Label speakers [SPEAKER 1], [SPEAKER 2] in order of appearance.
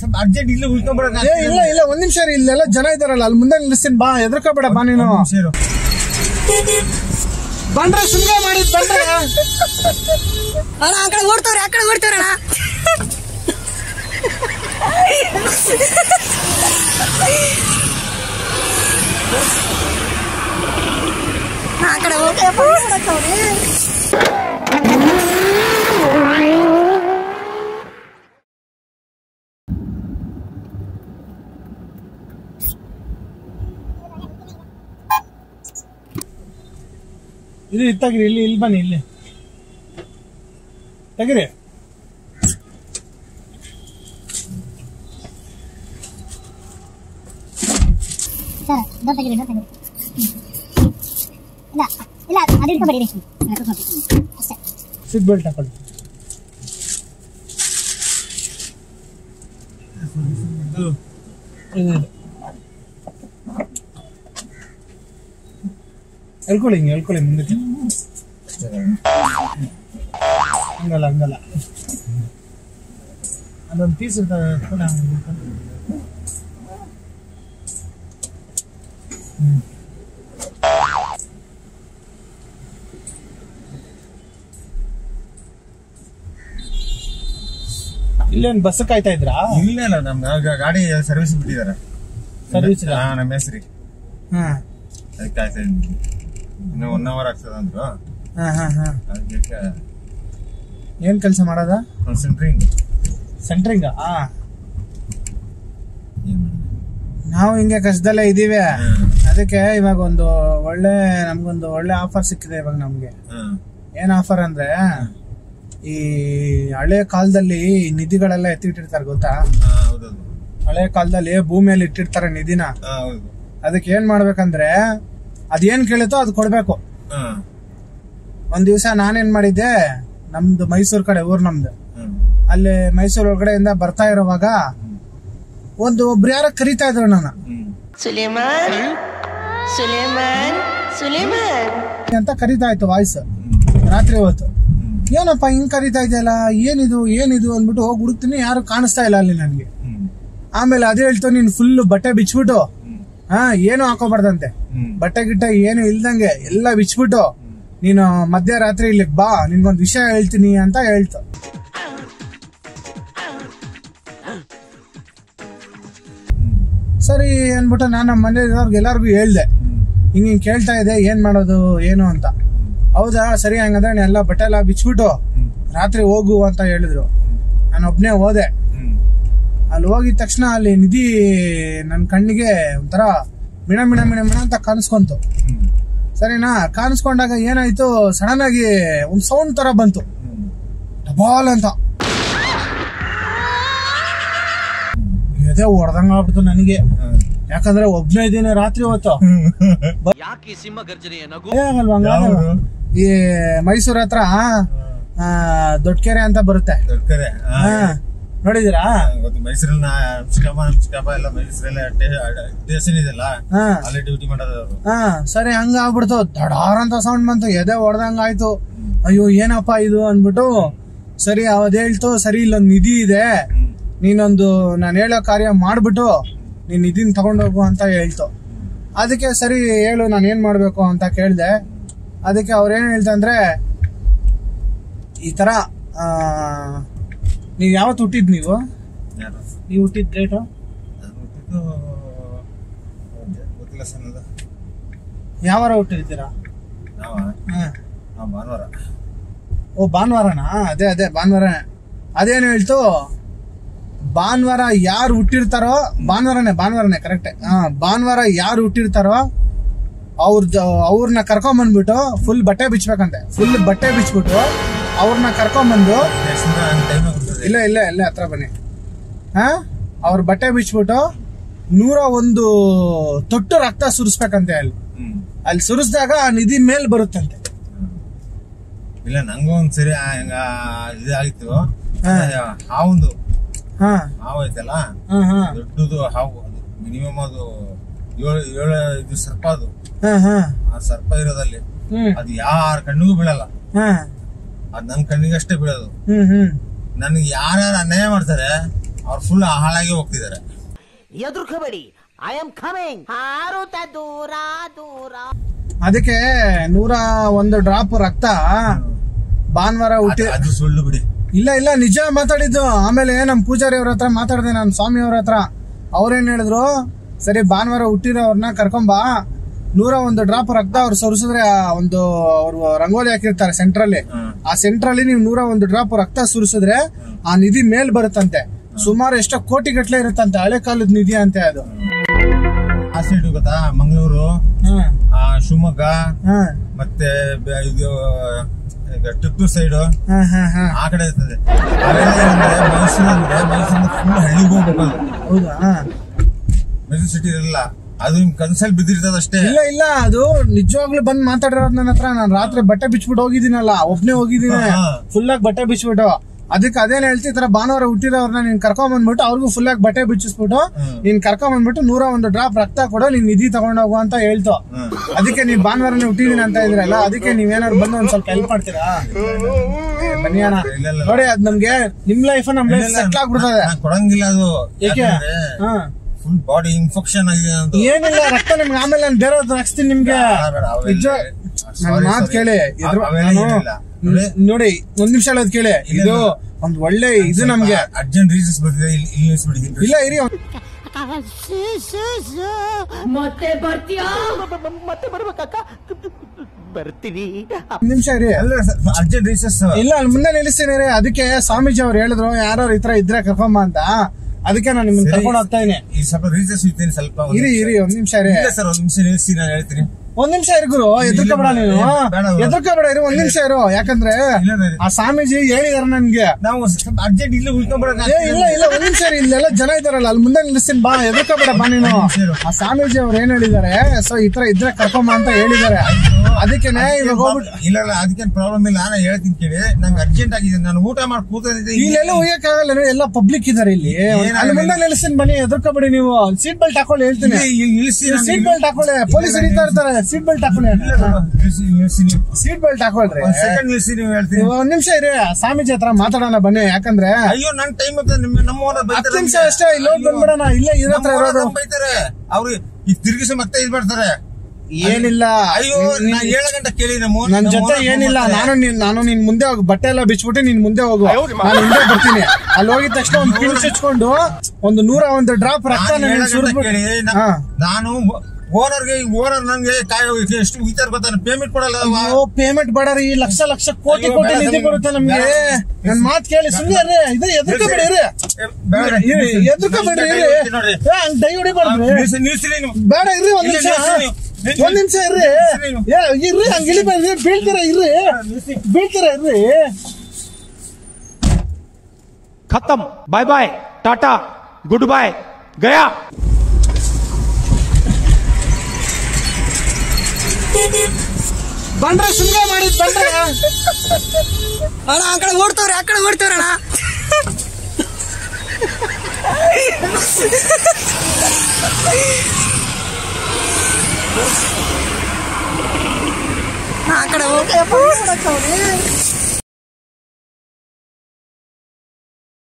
[SPEAKER 1] ಸ್ವಲ್ಪ ಅರ್ಜೆಂಟ್ ಇಲ್ಲಿ ಉಳ್ಕೊಂಡ್ಬಿಡೋಣ
[SPEAKER 2] ಏ ಇಲ್ಲ ಇಲ್ಲ ಒಂದ್ ನಿಮಿಷ ರೀ ಇಲ್ಲೆಲ್ಲ ಜನ ಇದಾರಲ್ಲ ಅಲ್ಲಿ ಮುಂದೆ ನಿಲ್ಲಿಸ್ತೀನಿ ಬಾ ಎದ್ರಕೋಬೇಡ ಬಾ ನೀನು ಬಂದ್ರೆ ಸುಮ್ಮನೆ ಮಾಡಿದ್ ಬಂದ್ರೆ
[SPEAKER 3] ಅಣ್ಣ ಆ ಕಡೆ ಓಡ್ತವ್ರೆ ಆ ಕಡೆ ಓಡ್ತವ್ರೆ ಅಣ್ಣ ಆ ಕಡೆ ಓಡ್ತವ್ರೆ
[SPEAKER 2] ಇದು ಇತ್ತಾಗಿರಿ ಇಲ್ಲಿ ಇಲ್ಲಿ ಬನ್ನಿ ಇಲ್ಲಿ ತೆಗಿರಿ
[SPEAKER 4] ಸರ್ ಡೋರ್ ತೆಗೀರಿ ಡೋರ್ ತೆಗೀರಿ ಇಲ್ಲ ಇಲ್ಲ ಅದು ಇಟ್ಕೊಬೇಡಿ ಅಷ್ಟೇ
[SPEAKER 2] ಸೀಟ್ ಬೆಲ್ಟ್ ಹಾಕೊಳ್ಳಿ ಇದು ಇದು. ಎಳ್ಕೊಳ್ಳಿ ಹಿಂಗೆ ಎಳ್ಕೊಳ್ಳಿ ಮುಂದಕ್ಕೆ ಹಂಗಲ್ಲ ಹಂಗಲ್ಲ ಅದೊಂದು ಪೀಸ್ ಇರ್ತದೆ ಎತ್ಕೊಂಡು ಹಂಗೆ ಇಟ್ಕೊಂಡು. ಹ್ಮ್. ಇಲ್ಲೇನ್ ಬಸ್ ಕಾಯ್ತಾ ಇದ್ರಾ
[SPEAKER 1] ಇಲ್ಲ ಇಲ್ಲ ನಮ್ ಗಾಡಿ ಸರ್ವಿಸ್ ಬಿಟ್ಟಿದ್ದಾರೆ
[SPEAKER 2] Service
[SPEAKER 1] ಹಾ ನಮ್ಮ ಹೆಸ್ರಿ
[SPEAKER 2] ಹಾ
[SPEAKER 1] ಅದಕ್ಕೆ ಕಾಯ್ತಾ ಇದ್ದೀನಿ ಇನ್ನು ಒನ್ ಅವರ್ ಆಗ್ತದ ಅಂದ್ರು
[SPEAKER 2] ಹಾ ಹಾ ಹಾ
[SPEAKER 1] ಅದಕ್ಕೆ
[SPEAKER 2] ಏನ್ ಕೆಲಸ ಮಾಡೋದ
[SPEAKER 1] ಕಾನ್ಸಂಟ್ರಿಂಗ್
[SPEAKER 2] ಸೆಂಟ್ರಿಂಗ್ ಆ
[SPEAKER 1] ಏನ್ ಮಾಡೋದು?
[SPEAKER 2] ನಾವು ಹಿಂಗೆ ಕಷ್ಟದಲ್ಲೇ ಇದೀವಿ
[SPEAKER 1] ಹ್ಮ್.
[SPEAKER 2] ಅದಕ್ಕೆ ಇವಾಗ ಒಂದು ಒಳ್ಳೆ ನಮ್ಗೊಂದು ಒಳ್ಳೆ ಆಫರ್ ಸಿಕ್ಕಿದೆ ಇವಾಗ ನಮ್ಗೆ
[SPEAKER 1] ಹ್ಮ್.
[SPEAKER 2] ಏನ್ ಆಫರ್ ಅಂದ್ರೆ ಈ ಹಳೆ ಕಾಲದಲ್ಲಿ ಈ ನಿಧಿಗಳೆಲ್ಲ ಎತ್ತಿಟ್ಟಿರ್ತಾರೆ ಗೊತ್ತಾ
[SPEAKER 1] ಹಾ, ಹೌದೌದು
[SPEAKER 2] ಹಳೆ ಕಾಲದಲ್ಲಿ ಭೂಮಿಯಲ್ಲಿ ಇಟ್ಟಿರ್ತಾರೆ ನಿಧಿನ
[SPEAKER 1] ಹಾ, ಹೌದು
[SPEAKER 2] ಅದಕ್ಕೆ ಏನ್ ಮಾಡ್ಬೇಕಂದ್ರೆ ಅದೇನ್ ಕೇಳುತ್ತೋ ಅದು ಕೊಡ್ಬೇಕು
[SPEAKER 1] ಹಾ
[SPEAKER 2] ಒಂದ್ ದಿವ್ಸ ನಾನೇನ್ ಮಾಡಿದ್ದೆ ನಮ್ದು ಮೈಸೂರ್ ಕಡೆ ಊರ್ ನಮ್ದು
[SPEAKER 1] ಹ್ಮ್.
[SPEAKER 2] ಅಲ್ಲಿ ಮೈಸೂರ್ ಒಳಗಡೆಯಿಂದ ಬರ್ತಾ ಇರುವಾಗ ಒಂದು ಒಬ್ರು ಯಾರ ಕರಿತಾ ಇದ್ರು ನನ್ನ
[SPEAKER 1] ಹ್ಮ್.
[SPEAKER 5] ಸುಲೇಮಾನ್ ಸುಲೇಮಾನ್ ಸುಲೇಮಾನ್
[SPEAKER 2] ಅಂತ ಕರಿತಾ ಇತ್ತು ವಾಯ್ಸ್ ರಾತ್ರಿ ಹೊತ್ತು ಏನಪ್ಪ ಹಿಂಗ್ ಕರಿತಾ ಇದೆಯಲ್ಲ ಏನಿದು ಏನಿದು ಅಂದ್ಬಿಟ್ಟು ಹೋಗಿ ಹುಡುಕ್ತೀನಿ ಯಾರು ಕಾಣಿಸ್ತಾ ಇಲ್ಲ ಅಲ್ಲಿ ನನ್ಗೆ
[SPEAKER 1] ಹ್ಮ್.
[SPEAKER 2] ಆಮೇಲೆ ಅದೇ ಹೇಳ್ತು ನೀನ್ ಫುಲ್ ಬಟ್ಟೆ ಬಿಚ್ಬಿಟ್ಟು ಹಾ ಏನು ಹಾಕೋಬಾರ್ದಂತೆ
[SPEAKER 1] ಹ್ಮ್.
[SPEAKER 2] ಬಟ್ಟೆ ಗಿಟ್ಟೆ ಏನು ಇಲ್ದಂಗೆ ಎಲ್ಲ ಬಿಚ್ಬಿಟ್ಟು ನೀನು ಮಧ್ಯರಾತ್ರಿ ಇಲ್ಲಿಗೆ ಬಾ ನಿನ್ಗೊಂದ್ ವಿಷಯ ಹೇಳ್ತೀನಿ ಅಂತ ಹೇಳ್ತು ಸರಿ ಅನ್ಬಿಟ್ಟು ನಾನು ನಮ್ಮ ಮನೇಲಿರೋರ್ಗೆ ಎಲ್ಲಾರ್ಗು ಹೇಳ್ದೆ ಹಿಂಗ್ ಹಿಂಗ್ ಕೇಳ್ತಾ ಇದೆ ಏನ್ ಮಾಡೋದು ಏನು ಅಂತ ಹೌದಾ ಸರಿ ಹಂಗಂದ್ರೆ ನೀನ್ ಎಲ್ಲ ಬಟ್ಟೆ ಎಲ್ಲ ಬಿಚ್ಬಿಟ್ಟು ರಾತ್ರಿ ಹೋಗು ಅಂತ ಹೇಳಿದ್ರು ನಾನು ಒಬ್ನೇ ಹೋದೆ
[SPEAKER 1] ಹ್ಮ್.
[SPEAKER 2] ಅಲ್ಲಿ ಹೋಗಿದ ತಕ್ಷಣ ಅಲ್ಲಿ ನಿಧಿ ನನ್ನ ಕಣ್ಣಿಗೆ ಒಂಥರ ಮಿಣ ಮಿಣ ಮಿಣ ಮಿಣ ಅಂತ ಕಾಣಿಸ್ಕೊಂತು
[SPEAKER 1] ಹ್ಮ್.
[SPEAKER 2] ಸರಿನಾ ಕಾಣಿಸ್ಕೊಂಡಾಗ ಏನಾಯ್ತು ಸಡನ್ ಆಗಿ ಒಂದ್ ಸೌಂಡ್ ತರ ಬಂತು
[SPEAKER 1] ಹ್ಮ್.
[SPEAKER 2] ಡಬಾಲ್ ಅಂತ ಎದೆ ಹೊಡೆದಂಗ ಆಗ್ಬಿಡ್ತು ನನಗೆ
[SPEAKER 1] ಹ್ಮ್.
[SPEAKER 2] ಯಾಕಂದ್ರೆ ಒಬ್ನೇ ಇದ್ದೀನಿ ರಾತ್ರಿ ಹೊತ್ತು
[SPEAKER 6] ಯಾಕೆ ಸಿಂಹ ಗರ್ಜನೆಯ ನಗು
[SPEAKER 2] ಏ ಆಗಲ್ವಾ ಹಂಗಾದ್ರೆ?
[SPEAKER 1] ಯಾವ್ದು?
[SPEAKER 2] ಈ ಮೈಸೂರ್ ಹತ್ರ ಆ, ದೊಡ್ಡಕೆರೆ ಅಂತ ಬರುತ್ತೆ
[SPEAKER 1] ದೊಡ್ಡ ಕರೆ ಹಾ.
[SPEAKER 2] ಹಾ ನೋಡಿದಿರಾ
[SPEAKER 1] ಗೊತ್ತು ಮೈಸೂರಿನ ಚಿಕ್ಕಪ್ಪ ನಮ್ ಚಿಕ್ಕಪ್ಪ ಎಲ್ಲ ಮೈಸೂರೆಲ್ಲ ಸ್ಟೇಷನ್ ಇದೆಲ್ಲ
[SPEAKER 2] ಹಾ
[SPEAKER 1] ಅಲ್ಲೇ ಡ್ಯೂಟಿ ಮಾಡೋದು ಅವರು
[SPEAKER 2] ಹಾ ಸರಿ ಹಂಗ ಆಗ್ಬಿಡ್ತು ದಡಾರ್ ಅಂತ ಸೌಂಡ್ ಬಂತು ಎದೆ ಹೊಡೆದಂಗ ಆಯ್ತು ಅಯ್ಯೋ ಏನಪ್ಪ ಇದು ಅನ್ಬಿಟ್ಟು ಸರಿ ಅವದ್ ಹೇಳ್ತು ಸರಿ ಇಲ್ಲೊಂದ್ ನಿಧಿ ಇದೆ ನೀನೊಂದು ನಾನು ಹೇಳೋ ಕಾರ್ಯ ಮಾಡ್ಬಿಟ್ಟು ನೀನ್ ನಿಧಿನ ತಗೊಂಡೋಗು ಅಂತ ಹೇಳ್ತು ಅದಕ್ಕೆ ಸರಿ ಹೇಳು ನಾನು ಏನ್ ಮಾಡ್ಬೇಕು ಅಂತ ಕೇಳ್ದೆ ಅದಕ್ಕೆ ಅವ್ರೇನ್ ಹೇಳ್ತಂದ್ರೆ ಈ ತರ ಆ, ನೀವ್ ಯಾವತ್ತು ಹುಟ್ಟಿದ್ ನೀವು
[SPEAKER 1] ಯಾರು
[SPEAKER 2] ನೀವು ಹುಟ್ಟಿದ್ ಡೇಟು
[SPEAKER 1] ನಾನು ಹುಟ್ಟಿದ್ದು ಗೊತ್ತಿಲ್ಲ ಸರ್ ಅದು
[SPEAKER 2] ಯಾವಾರ ಹುಟ್ಟಿರ್ತೀರಾ
[SPEAKER 1] ನಾವ
[SPEAKER 2] ಹಾ
[SPEAKER 1] ನಾವು ಭಾನುವಾರ
[SPEAKER 2] ಓ ಭಾನುವಾರನಾ ಅದೇ ಅದೇ ಭಾನುವಾರ ಅದೇನು ಹೇಳ್ತು ಭಾನುವಾರ ಯಾರು ಹುಟ್ಟಿರ್ತಾರೋ ಭಾನುವಾರನೇ ಭಾನುವಾರನೇ ಕರೆಕ್ಟ್ ಹಾ ಭಾನುವಾರ ಯಾರು ಹುಟ್ಟಿರ್ತಾರೋ ಅವ್ರದ್ದು ಅವ್ರನ್ನ ಕರ್ಕೊಂಬಂದ್ಬಿಟ್ಟು ಫುಲ್ ಬಟ್ಟೆ ಬಿಚ್ಬೇಕಂತೆ ಫುಲ್ ಬಟ್ಟೆ ಬಿಚ್ಬಿಟ್ಟು ಅವ್ರನ್ನ ಕರ್ಕೊಂಬಂದು
[SPEAKER 1] ನೆಕ್ಸ್ಟ್ ಟೈಮ್ ಆಗುತ್ತದೆ
[SPEAKER 2] ಇಲ್ಲ ಇಲ್ಲ ಇಲ್ಲ ಹತ್ರ ಬನ್ನಿ ಹಾ ಅವ್ರ ಬಟ್ಟೆ ಬಿಚ್ಬಿಟ್ಟು ನೂರ ಒಂದು ತೊಟ್ಟು ರಕ್ತ ಸುರಿಸ್ಬೇಕಂತೆ ಅಲ್ಲಿ
[SPEAKER 1] ಹ್ಮ್
[SPEAKER 2] ಅಲ್ಲಿ ಸುರಿಸಿದಾಗ ಆ ನಿಧಿ ಮೇಲ್ ಬರುತ್ತಂತೆ
[SPEAKER 1] ಇಲ್ಲ ನಂಗೂ ಒಂದ್ ಸರಿ ಆ- ಹಂಗ ಇದಾಗಿತ್ತು
[SPEAKER 2] ಹಾ.
[SPEAKER 1] ಹಾವುಂದು
[SPEAKER 2] ಹಾ
[SPEAKER 1] ಹಾವು ಐತಲ್ಲ
[SPEAKER 2] ಹಾ ಹಾ
[SPEAKER 1] ದೊಡ್ಡದು ಹಾವು ಅದು ಮಿನಿಮಮ್ ಅದು ಏಳು ಏಳು ಇದು ಸರ್ಪ ಅದು
[SPEAKER 2] ಹಾ ಹಾ
[SPEAKER 1] ಆ ಸರ್ಪ ಇರೋದಲ್ಲಿ
[SPEAKER 2] ಹ್ಮ್
[SPEAKER 1] ಅದು ಯಾರ ಕಣ್ಣಿಗೂ ಬೀಳಲ್ಲ
[SPEAKER 2] ಹಾ
[SPEAKER 1] ಅದ್ ನನ್ ಕಣ್ಣಿಗೆ ಅಷ್ಟೇ ಬೀಳೋದು
[SPEAKER 2] ಹ್ಮ್ ಹ್ಮ್
[SPEAKER 1] ನನ್ಗೆ ಯಾರ್ಯಾರು ಅನ್ಯಾಯ ಮಾಡ್ತಾರೆ ಅವ್ರು ಫುಲ್ ಹಾಳಾಗಿ ಹೋಗ್ತಿದ್ದಾರೆ
[SPEAKER 5] ಎದುರ್ಕೋಬೇಡಿ ಐ ಆಮ್ ಕಮಿಂಗ್ ಹಾರುತ್ತ ದೂರ ದೂರ
[SPEAKER 2] ಅದಕ್ಕೆ ನೂರ ಒಂದು ಡ್ರಾಪ್ ರಕ್ತ ಭಾನುವಾರ ಹುಟ್ಟಿ
[SPEAKER 1] ಅದು- ಅದು ಸುಳ್ಳು ಬಿಡಿ
[SPEAKER 2] ಇಲ್ಲ ಇಲ್ಲ ನಿಜ ಮಾತಾಡಿದ್ದು ಆಮೇಲೆ ನಮ್ ಪೂಜಾರಿ ಅವ್ರ ಹತ್ರ ಮಾತಾಡಿದೆ ನಾನು ಸ್ವಾಮಿ ಅವ್ರ ಹತ್ರ ಅವ್ರೇನ್ ಹೇಳಿದ್ರು ಸರಿ ಭಾನುವಾರ ಹುಟ್ಟಿರೋರ್ನ ಕರ್ಕೊಂಬಾ ನೂರ ಒಂದು ಡ್ರಾಪ್ ರಕ್ತ ಅವ್ರು ಸುರಿಸಿದ್ರೆ ಆ ಒಂದು ಅವ್ರು ರಂಗೋಲಿ ಹಾಕಿರ್ತಾರೆ ಸೆಂಟ್ರಲ್ಲಿ ಆ ಸೆಂಟ್ರಲ್ಲಿ ನೀವು ನೂರ ಒಂದು ಡ್ರಾಪ್ ರಕ್ತ ಸುರಿಸಿದ್ರೆ ಆ ನಿಧಿ ಮೇಲ್ ಬರುತ್ತಂತೆ ಸುಮಾರು ಎಷ್ಟೋ ಕೋಟಿ ಗಟ್ಲೆ ಇರುತ್ತಂತೆ ಹಳೆ ಕಾಲದ ನಿಧಿ ಅಂತೆ ಅದು
[SPEAKER 1] ಆ ಸೈಡ್ ಗೊತ್ತಾ ಮಂಗಳೂರು
[SPEAKER 2] ಹ್ಮ್
[SPEAKER 1] ಆ ಶಿವಮೊಗ್ಗ
[SPEAKER 2] ಹ್ಮ್
[SPEAKER 1] ಮತ್ತೆ ಬ- ಇದು ಈಗ ಟಿಪ್ಪೂರ್ ಸೈಡ್
[SPEAKER 2] ಹ್ಮ್ ಹ್ಮ್ ಹ್ಮ್
[SPEAKER 1] ಆ ಕಡೆ ಇರ್ತದೆ ಅವೆಲ್ಲ ಏನಂದ್ರೆ ಮೈಸೂರು ಅಂದ್ರೆ ಮೈಸೂರಿಂದ ಫುಲ್ ಹಳ್ಳಿಗೆ ಹೋಗ್ಬೇಕು ಅದು.
[SPEAKER 2] ಹೌದಾ
[SPEAKER 1] ಮೈಸೂರು ಸಿಟಿ ಇರಲ್ಲ ಅದು ನಿಮ್ ಕನ್ಸಲ್ಲಿ ಬಿದ್ದಿರ್ತದ ಅಷ್ಟೇ
[SPEAKER 2] ಇಲ್ಲ ಇಲ್ಲ ಅದು ನಿಜವಾಗ್ಲೂ ಬಂದ್ ಮಾತಾಡಿರೋದ್ ನನ್ನ ಹತ್ರ ನಾನು ರಾತ್ರಿ ಬಟ್ಟೆ ಬಿಚ್ಬಿಟ್ಟು ಹೋಗಿದ್ದೀನಲ್ಲ ಒಬ್ನೇ ಹೋಗಿದ್ದೀನಿ
[SPEAKER 1] ಹಾ.
[SPEAKER 2] ಫುಲ್ ಆಗಿ ಬಟ್ಟೆ ಬಿಚ್ಬಿಟ್ಟು ಅದಕ್ಕೆ ಅದೇನ್ ಹೇಳ್ತಿದ್ರ ಭಾನುವಾರ ಹುಟ್ಟಿರೋರ್ನ ನೀನ್ ಕರ್ಕೊಂಡ್ ಬಂದ್ಬಿಟ್ಟು ಅವ್ರಿಗೂ ಫುಲ್ ಆಗಿ ಬಟ್ಟೆ ಬಿಚ್ಚಿಸ್ಬಿಟ್ಟು ನೀನ್ ಕರ್ಕೊಂಡ್ ಬಂದ್ಬಿಟ್ಟು ನೂರ ಒಂದು ಡ್ರಾಪ್ ರಕ್ತ ಕೊಡೋ ನೀನ್ ನಿಧಿ ತಗೊಂಡೋಗು ಅಂತ ಹೇಳ್ತು ಅದಕ್ಕೆ ನೀವ್ ಭಾನುವಾರನೇ ಹುಟ್ಟಿದೀನಿ ಅಂತ ಇದ್ರಲ್ಲ ಅದಕ್ಕೆ ನೀವೇನಾದ್ರು ಬಂದು ಒಂದ್ ಸ್ವಲ್ಪ ಹೆಲ್ಪ್ ಮಾಡ್ತೀರಾ ಏ, ಬನ್ನಿ ಅಣ್ಣ
[SPEAKER 1] ಇಲ್ಲ, ಇಲ್ಲ.
[SPEAKER 2] ನೋಡಿ ಅದ್ ನಮ್ಗೆ ನಿಮ್ ಲೈಫ್ ನಮ್ ಲೈಫ್ ಸೆಟ್ಲ್ ಆಗ್ಬಿಡ್ತದೆ
[SPEAKER 1] ನಾನ್ ಕೊಡಂಗಿಲ್ಲ ಅದು
[SPEAKER 2] ಏಕೆ ಹಾ
[SPEAKER 1] ಫುಲ್ ಬಾಡಿ ಇನ್ಫೆಕ್ಷನ್ ಆಗಿದೆ ಅದು
[SPEAKER 2] ಏನಿಲ್ಲ ರಕ್ತ ನಿಮ್ಗೆ ಆಮೇಲೆ ನಾನು ಬೇರೆ ಹಾಕ್ಸ್ತೀನಿ ನಿಮ್ಗೆ
[SPEAKER 1] ಬೇಡ, ಬೇಡ, ಅವೆಲ್ಲ-
[SPEAKER 2] ನಿಜ
[SPEAKER 1] Sorry,
[SPEAKER 2] ನನ್ ಮಾತು
[SPEAKER 1] sorry.
[SPEAKER 2] ಕೇಳಿ ಇದ್ರ-
[SPEAKER 1] ಅವೆಲ್ಲ
[SPEAKER 2] ನಾನು-
[SPEAKER 1] ಏನಿಲ್ಲ. ನೋಡಿ.
[SPEAKER 2] ನೋಡಿ ಒಂದ್ ನಿಮಿಷ ಹೇಳೋದ್ ಕೇಳಿ ಇದು ಒಂದ್ ಒಳ್ಳೆ ಇದು ನಮ್ಗೆ
[SPEAKER 1] ಅರ್ಜೆಂಟ್ ರೀಸನ್ಸ್ ಬರ್ತಿದೆ ಇಲ್ಲಿ ಇಲ್ಲಿ ನಿಲ್ಸ್ಬಿಡಿ
[SPEAKER 2] ಇಲ್ಲ ಇರಿ ಒಂದ್-
[SPEAKER 5] ಮತ್ತೆ ಬರ್ಬೇಕಕ್ಕ ಬರ್ತೀನಿ
[SPEAKER 2] ಒಂದ್ ನಿಮಿಷ ಇರಿ
[SPEAKER 1] ಅರ್ಜೆಂಟ್ ರೀಸನ್ಸ್
[SPEAKER 2] ಇಲ್ಲ ಅಲ್ಲಿ ಮುಂದೆ ನಿಲ್ಲಿಸ್ತೀನಿ ರೀ ಅದಕ್ಕೆ ಸ್ವಾಮೀಜಿ ಅವ್ರು ಹೇಳಿದ್ರು ಯಾರು ಈ ತರ ಇದ್ರೆ ಕರ್ಕೊಂಬ ಅಂತ ಅದಕ್ಕೆ ನಾನು ನಿಮ್ಮನ್ನ ಕರ್ಕೊಂಡು ಹೋಗ್ತಾ ಇದೀನಿ
[SPEAKER 1] ಈ ಸ್ವಲ್ಪ ರೀಸನ್ಸ್ ಇದ್ದೀನಿ ಸ್ವಲ್ಪ ಒಂದ್
[SPEAKER 2] ಇರಿ
[SPEAKER 1] ನಿಮಿಷ.
[SPEAKER 2] ಇರಿ ಒಂದ್ ನಿಮಿಷ ಇರಿ
[SPEAKER 1] ಇಲ್ಲ ಸರ್ ಒಂದ್ ನಿಮಿಷ ನಿಲ್ಸಿ ನಾನು ಹೇಳ್ತೀನಿ
[SPEAKER 2] ಒಂದ್ ನಿಮಿಷ ಇರಿ ಗುರು ಎದುರ್ಕೋಬೇಡ ನೀನು
[SPEAKER 1] ಬೇಡ, ಬೇಡ.
[SPEAKER 2] ಎದುರ್ಕೋಬೇಡ ಇರು ಒಂದ್ ನಿಮಿಷ ಇರು ಯಾಕಂದ್ರೆ
[SPEAKER 1] ಇಲ್ಲ, ಇಲ್ಲ.
[SPEAKER 2] ಆ ಸ್ವಾಮೀಜಿ ಹೇಳಿದಾರೆ ನನ್ಗೆ
[SPEAKER 1] ನಾವು ಸ್ವಲ್ಪ ಅರ್ಜೆಂಟ್ ಇಲ್ಲಿ ಉಳ್ಕೊಂಡ್ಬಿಡೋಣ
[SPEAKER 2] ಏ ಇಲ್ಲ ಇಲ್ಲ ಒಂದ್ ನಿಮಿಷ ಇರಿ, ಇಲ್ಲೆಲ್ಲ ಜನ ಇದಾರಲ್ಲ ಅಲ್ಲಿ ಮುಂದೆ ನಿಲ್ಲಿಸ್ತೀನಿ ಬಾ ಎದುರ್ಕೋಬೇಡ ಬಾ ನೀನು ಆ ಸ್ವಾಮೀಜಿ ಅವ್ರು ಏನ್ ಹೇಳಿದಾರೆ ಸೊ ಈ ತರ ಇದ್ರೆ ಕರ್ಕೊಂಬ ಅಂತ ಹೇಳಿದಾರೆ ಅದಕ್ಕೆನೆ ಇವಾಗ ಹೋಗ್ಬಿಟ್ಟು
[SPEAKER 1] ಇಲ್ಲ ಇಲ್ಲ ಅದಕ್ಕೇನ್ ಪ್ರಾಬ್ಲಮ್ ಇಲ್ಲ ನಾನು ಹೇಳ್ತೀನಿ ಕೇಳಿ ನಂಗೆ ಅರ್ಜೆಂಟ್ ಆಗಿದೆ ನಾನು ಊಟ ಮಾಡಿ ಕೂತಿದ್ದೆ
[SPEAKER 2] ಇಲ್ಲೆಲ್ಲ ಹೋಗಕ್ಕಾಗಲ್ಲ ನೋಡಿ, ಎಲ್ಲ ಪಬ್ಲಿಕ್ ಇದಾರೆ ಇಲ್ಲಿ
[SPEAKER 1] ಏನಾಗಲ್ಲ.
[SPEAKER 2] ಅಲ್ಲಿ ಮುಂದೆ ನಿಲ್ಲಿಸ್ತೀನಿ ಬನ್ನಿ ಎದುರ್ಕೋಬೇಡಿ ನೀವು ಸೀಟ್ ಬೆಲ್ಟ್ ಹಾಕೊಳ್ಳಿ ಹೇಳ್ತೀನಿ
[SPEAKER 1] ನಿಲ್ಸಿ ನಾನು
[SPEAKER 2] ಸೀಟ್ ಬೆಲ್ಟ್ ಹಾಕೊಳ್ಳಿ ಪೊಲೀಸ್ ಹಿಡಿತಾ ಇರ್ತಾರೆ ಸೀಟ್ ಬೆಲ್ಟ್ ಹಾಕೊಳ್ಳಿ
[SPEAKER 1] ಇಲ್ಲ, ನಿಲ್ಸಿ ನಿಲ್ಸಿ ನೀವು
[SPEAKER 2] ಸೀಟ್ ಬೆಲ್ಟ್ ಹಾಕೊಳ್ರಿ
[SPEAKER 1] ಒಂದ್ ಸೆಕೆಂಡ್ ನಿಲ್ಸಿ ನೀವು ಹೇಳ್ತೀನಿ
[SPEAKER 2] ನೀವು ಒಂದ್ ನಿಮಿಷ ಇರಿ ಆ ಸ್ವಾಮೀಜಿ ಹತ್ರ ಮಾತಾಡೋಣ ಬನ್ನಿ ಯಾಕಂದ್ರೆ
[SPEAKER 1] ಅಯ್ಯೋ ನನ್ ಟೈಮ್ ನಿಮ್ಮ ನಮ್ಮ ಓನರ್
[SPEAKER 2] ಹತ್ತು ನಿಮಿಷ ಅಷ್ಟೇ ಇಲ್ಲಿ ಹೋಗಿ ಬಂದ್ಬಿಡೋಣ ಇಲ್ಲೇ ಇದ್ರ ಹತ್ರ ಇರೋದು
[SPEAKER 1] ಬೈತಾರೆ ಅವ್ರು ಈ ತಿರುಗಿಸಿ ಮತ್ತೆ ಇದ್ ಮಾಡ್ತಾರೆ
[SPEAKER 2] ಏನಿಲ್ಲ
[SPEAKER 1] ಅಯ್ಯೋ ನಾ ಏಳು ಗಂಟೆ ಕೇಳಿ ನಮ್ಮ owner-
[SPEAKER 2] ನನ್
[SPEAKER 1] ನಮ್ಮ
[SPEAKER 2] ಜೊತೆ
[SPEAKER 1] owner
[SPEAKER 2] ಏನಿಲ್ಲ
[SPEAKER 1] ಬರ್ತಾರೆ.
[SPEAKER 2] ನಾನು ನೀನ್ ನಾನು ನಿನ್ ಮುಂದೆ ಹೋಗಿ ಬಟ್ಟೆ ಎಲ್ಲ ಬಿಚ್ಬಿಟ್ಟು ನೀನ್ ಮುಂದೆ ಹೋಗು ನಾನು ಹಿಂದೆ ಬರ್ತೀನಿ ಅಲ್ಲಿ ಹೋಗಿದ ತಕ್ಷಣ ಒಂದು ಪಿನ್ ಚುಚ್ಕೊಂಡು ಒಂದು ನೂರ ಒಂದು ಡ್ರಾಪ್ ರಕ್ತ
[SPEAKER 1] ನಾನು
[SPEAKER 2] ನನಗೆ
[SPEAKER 1] ಏಳು ಗಂಟೆ
[SPEAKER 2] ಸುರಿದ್ಬಿಟ್ಟು
[SPEAKER 1] ಕೇಳಿ ನಾ-
[SPEAKER 2] ಹಾ.
[SPEAKER 1] ನಾನು ಓನರ್ಗೆ ಓನರ್ ನಂಗೆ ಕಾಯ ಎಷ್ಟು ವಿಚಾರ ಗೊತ್ತಾನೆ ಪೇಮೆಂಟ್ ಕೊಡಲ್ಲ ಅಲ್ವಾ?
[SPEAKER 2] ಅಯ್ಯೋ ಪೇಮೆಂಟ್ ಬಡರಿ ಲಕ್ಷ ಲಕ್ಷ ಕೋಟಿ
[SPEAKER 1] ಅಯ್ಯೋ,
[SPEAKER 2] ಕೋಟಿ
[SPEAKER 1] ಬೇಡ
[SPEAKER 2] ನಿಧಿ
[SPEAKER 1] ಸ್ವಾಮಿ,
[SPEAKER 2] ಬರುತ್ತೆ ನಮ್ಗೆ
[SPEAKER 1] ಬೇಡ.
[SPEAKER 2] ನನ್ ಮಾತ್ ಕೇಳಿ ಸುಮ್ಮನೆ ಇದು ಎದುರ್ಕೋಬೇಡಿ ಇರಿ
[SPEAKER 1] ಏ, ಬೇಡ,
[SPEAKER 2] ಇರಿ,
[SPEAKER 1] ನಿಲ್ಸಿ.
[SPEAKER 2] ಎದುರ್ಕೋಬೇಡಿ ಇರಿ
[SPEAKER 1] ನಿಲ್ಸಿ ನೋಡ್ರಿ.
[SPEAKER 2] ಏ, ಹಂಗ್ ಡೈ ಹೊಡಿಬಾರ್ದ್ರಿ
[SPEAKER 1] ನಿಲ್ಸಿ, ನಿಲ್ಸಿ ನೀವು.
[SPEAKER 2] ಬೇಡ ಇರ್ರಿ ಒಂದ್
[SPEAKER 1] ಇಲ್ಲ,
[SPEAKER 2] ನಿಮಿಷ
[SPEAKER 1] ನಿಲ್ಸಿ ನೀವು. ನಿಲ್ಸಿ.
[SPEAKER 2] ಒಂದ್ ನಿಮಿಷ ಇರ್ರಿ
[SPEAKER 1] ನಿಲ್ಸಿ ನೀವು.
[SPEAKER 2] ಏ ಇರ್ರಿ ಹಂಗ್ ಇಳಿಬೇಡ್ರಿ ಬೀಳ್ತೀರ ಇರ್ರಿ ಬೀಳ್ತೀರ ಇರ್ರಿ
[SPEAKER 7] खत्म bye bye tata goodbye गया
[SPEAKER 2] ಬಂದ್ರೆ ಸುಮ್ಮನೆ ಮಾಡಿದ್ ಬಂದ್ರೆ
[SPEAKER 3] ಅಣ್ಣ ಆ ಕಡೆ ಓಡ್ತವ್ರೆ ಆ ಕಡೆ ಓಡ್ತವ್ರೆ ಅಣ್ಣ ಆ ಕಡೆ ಹೋಗಿ